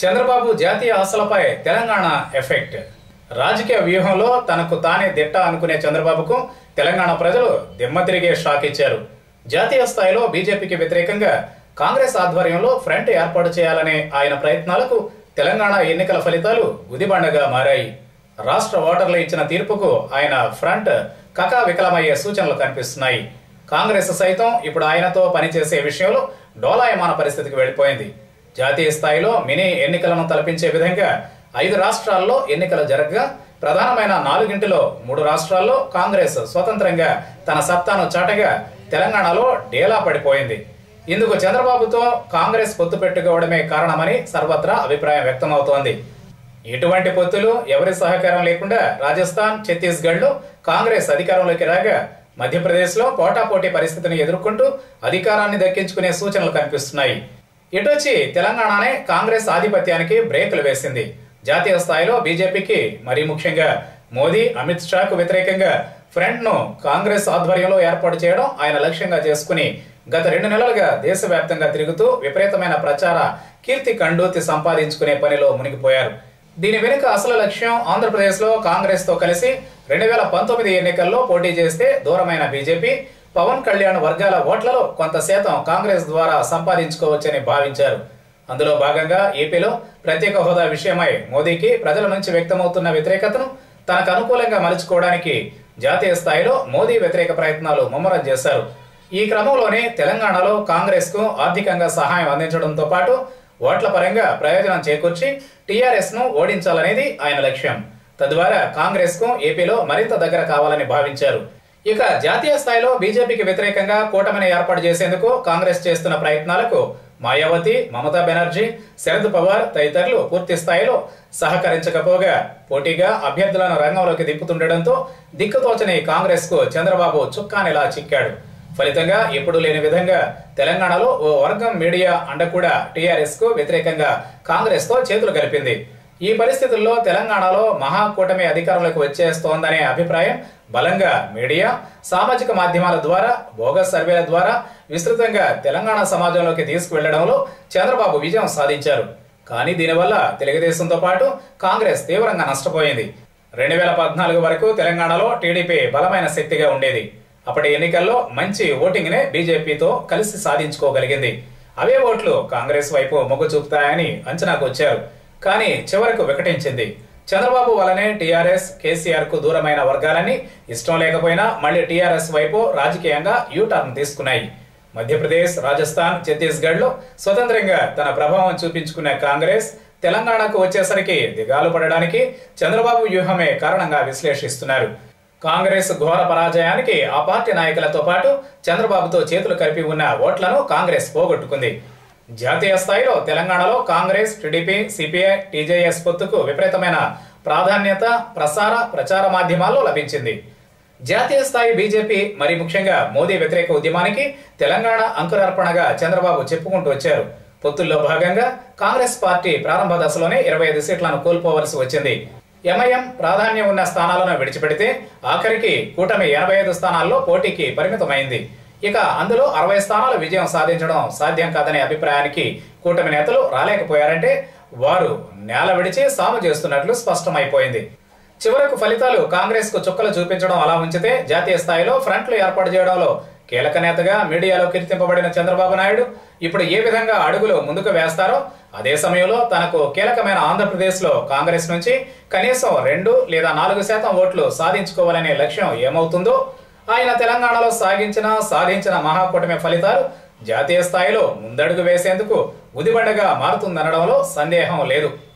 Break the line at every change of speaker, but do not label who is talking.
చంద్రబాబు జాతీయ ఆశలపై తెలంగాణ ఎఫెక్ట్ రాజకీయ వ్యూహంలో తనకు తానే దిట్ట అనుకునే చంద్రబాబుకు తెలంగాణ ప్రజలు దిమ్మ తిరిగే షాక్ ఇచ్చారు జాతీయ స్థాయిలో బీజేపీకి వ్యతిరేకంగా కాంగ్రెస్ ఆధ్వర్యంలో ఫ్రంట్ ఏర్పాటు చేయాలనే ఆయన ప్రయత్నాలకు తెలంగాణ ఎన్నికల ఫలితాలు గుదిబండగా మారాయి రాష్ట్ర ఓటర్లు ఇచ్చిన తీర్పుకు ఆయన ఫ్రంట్ కకా వికలమయ్యే సూచనలు కనిపిస్తున్నాయి కాంగ్రెస్ సైతం ఇప్పుడు ఆయనతో పనిచేసే విషయంలో డోలాయమాన పరిస్థితికి వెళ్ళిపోయింది జాతీయ స్థాయిలో మినీ ఎన్నికలను తలపించే విధంగా ఐదు రాష్ట్రాల్లో ఎన్నికలు జరగగా ప్రధానమైన నాలుగింటిలో మూడు రాష్ట్రాల్లో కాంగ్రెస్ స్వతంత్రంగా తన సత్తాను చాటగా తెలంగాణలో డేలా పడిపోయింది ఇందుకు చంద్రబాబుతో కాంగ్రెస్ పొత్తు పెట్టుకోవడమే కారణమని సర్వత్రా అభిప్రాయం వ్యక్తమవుతోంది ఇటువంటి పొత్తులు ఎవరి సహకారం లేకుండా రాజస్థాన్ ఛత్తీస్గఢ్లో కాంగ్రెస్ అధికారంలోకి రాగా మధ్యప్రదేశ్లో పోటాపోటీ పరిస్థితిని ఎదుర్కొంటూ అధికారాన్ని దక్కించుకునే సూచనలు కనిపిస్తున్నాయి ఇటొచ్చి తెలంగాణనే కాంగ్రెస్ ఆధిపత్యానికి బ్రేకులు వేసింది జాతీయ స్థాయిలో బీజేపీకి మరీ ముఖ్యంగా మోదీ అమిత్ షాకు వ్యతిరేకంగా ఫ్రంట్ ను కాంగ్రెస్ ఆధ్వర్యంలో ఏర్పాటు చేయడం ఆయన లక్ష్యంగా చేసుకుని గత రెండు నెలలుగా దేశవ్యాప్తంగా తిరుగుతూ విపరీతమైన ప్రచార కీర్తి కండూతి సంపాదించుకునే పనిలో మునిగిపోయారు దీని వెనుక అసలు లక్ష్యం ఆంధ్రప్రదేశ్ లో కాంగ్రెస్ తో కలిసి రెండు వేల పంతొమ్మిది ఎన్నికల్లో పోటీ చేస్తే దూరమైన బీజేపీ పవన్ కళ్యాణ్ వర్గాల ఓట్లలో కొంత శాతం కాంగ్రెస్ ద్వారా సంపాదించుకోవచ్చని భావించారు అందులో భాగంగా ఏపీలో ప్రత్యేక హోదా విషయమై మోదీకి ప్రజల నుంచి వ్యక్తమవుతున్న వ్యతిరేకతను తనకు అనుకూలంగా మలుచుకోవడానికి జాతీయ స్థాయిలో మోదీ వ్యతిరేక ప్రయత్నాలు ముమ్మరం చేశారు ఈ క్రమంలోనే తెలంగాణలో కాంగ్రెస్ కు ఆర్థికంగా సహాయం అందించడంతో పాటు ఓట్ల పరంగా ప్రయోజనం చేకూర్చి టీఆర్ఎస్ ను ఓడించాలనేది ఆయన లక్ష్యం తద్వారా కాంగ్రెస్ కు ఏపీలో మరింత దగ్గర కావాలని భావించారు ఇక జాతీయ స్థాయిలో బీజేపీకి వ్యతిరేకంగా కూటమిని ఏర్పాటు చేసేందుకు కాంగ్రెస్ చేస్తున్న ప్రయత్నాలకు మాయావతి మమతా బెనర్జీ శరద్ పవార్ తదితరులు పూర్తి స్థాయిలో సహకరించకపోగా పోటీగా అభ్యర్థులను రంగంలోకి దిప్పుతుండటంతో దిక్కుతోచని కాంగ్రెస్ కు చంద్రబాబు చుక్కానిలా చిక్కాడు ఫలితంగా ఎప్పుడు లేని విధంగా తెలంగాణలో ఓ వర్గం మీడియా అండ కూడా టీఆర్ఎస్ కు వ్యతిరేకంగా కాంగ్రెస్ తో చేతులు కలిపింది ఈ పరిస్థితుల్లో తెలంగాణలో మహాకూటమి అధికారంలోకి వచ్చేస్తోందనే అభిప్రాయం బలంగా మీడియా సామాజిక మాధ్యమాల ద్వారా బోగస్ సర్వేల ద్వారా విస్తృతంగా తెలంగాణ సమాజంలోకి తీసుకువెళ్లడంలో చంద్రబాబు విజయం సాధించారు కానీ దీనివల్ల తెలుగుదేశంతో పాటు కాంగ్రెస్ తీవ్రంగా నష్టపోయింది రెండు వేల పద్నాలుగు వరకు తెలంగాణలో టీడీపీ బలమైన శక్తిగా ఉండేది అప్పటి ఎన్నికల్లో మంచి ఓటింగ్ నే బీజేపీతో కలిసి సాధించుకోగలిగింది అవే ఓట్లు కాంగ్రెస్ వైపు మొగ్గు చూపుతాయని అంచనాకు వచ్చారు కానీ చివరకు వికటించింది చంద్రబాబు వల్లనే టీఆర్ఎస్ కేసీఆర్ కు దూరమైన వర్గాలని ఇష్టం లేకపోయినా మళ్ళీ టీఆర్ఎస్ వైపు రాజకీయంగా యూటర్న్ తీసుకున్నాయి మధ్యప్రదేశ్ రాజస్థాన్ ఛత్తీస్గఢ్ లో స్వతంత్రంగా తన ప్రభావం చూపించుకున్న కాంగ్రెస్ తెలంగాణకు వచ్చేసరికి దిగాలు పడడానికి చంద్రబాబు వ్యూహమే కారణంగా విశ్లేషిస్తున్నారు కాంగ్రెస్ ఘోర పరాజయానికి ఆ పార్టీ నాయకులతో పాటు చంద్రబాబుతో చేతులు కలిపి ఉన్న ఓట్లను కాంగ్రెస్ పోగొట్టుకుంది జాతీయ స్థాయిలో తెలంగాణలో కాంగ్రెస్ టీడీపీ సిపిఐ టీజేఎస్ పొత్తుకు విపరీతమైన ప్రాధాన్యత ప్రసార ప్రచార మాధ్యమాల్లో లభించింది జాతీయ స్థాయి బీజేపీ మరి ముఖ్యంగా మోదీ వ్యతిరేక ఉద్యమానికి తెలంగాణ అంకురార్పణగా చంద్రబాబు చెప్పుకుంటూ వచ్చారు పొత్తుల్లో భాగంగా కాంగ్రెస్ పార్టీ ప్రారంభ దశలోనే ఇరవై ఐదు సీట్లను కోల్పోవలసి వచ్చింది ఎంఐఎం ప్రాధాన్యం ఉన్న స్థానాలను విడిచిపెడితే ఆఖరికి కూటమి ఎనభై ఐదు స్థానాల్లో పోటీకి పరిమితమైంది ఇక అందులో అరవై స్థానాలు విజయం సాధించడం సాధ్యం కాదనే అభిప్రాయానికి కూటమి నేతలు రాలేకపోయారంటే వారు నేల విడిచి సాము చేస్తున్నట్లు స్పష్టమైపోయింది చివరకు ఫలితాలు కాంగ్రెస్ కు చుక్కలు చూపించడం అలా ఉంచితే జాతీయ స్థాయిలో ఫ్రంట్లు ఏర్పాటు చేయడంలో కీలక నేతగా మీడియాలో కీర్తింపబడిన చంద్రబాబు నాయుడు ఇప్పుడు ఏ విధంగా అడుగులు ముందుకు వేస్తారో అదే సమయంలో తనకు కీలకమైన ఆంధ్రప్రదేశ్ లో కాంగ్రెస్ నుంచి కనీసం రెండు లేదా నాలుగు శాతం ఓట్లు సాధించుకోవాలనే లక్ష్యం ఏమవుతుందో ఆయన తెలంగాణలో సాగించిన సాధించిన మహాకూటమి ఫలితాలు జాతీయ స్థాయిలో ముందడుగు వేసేందుకు ఉదిబండగా మారుతుందనడంలో సందేహం లేదు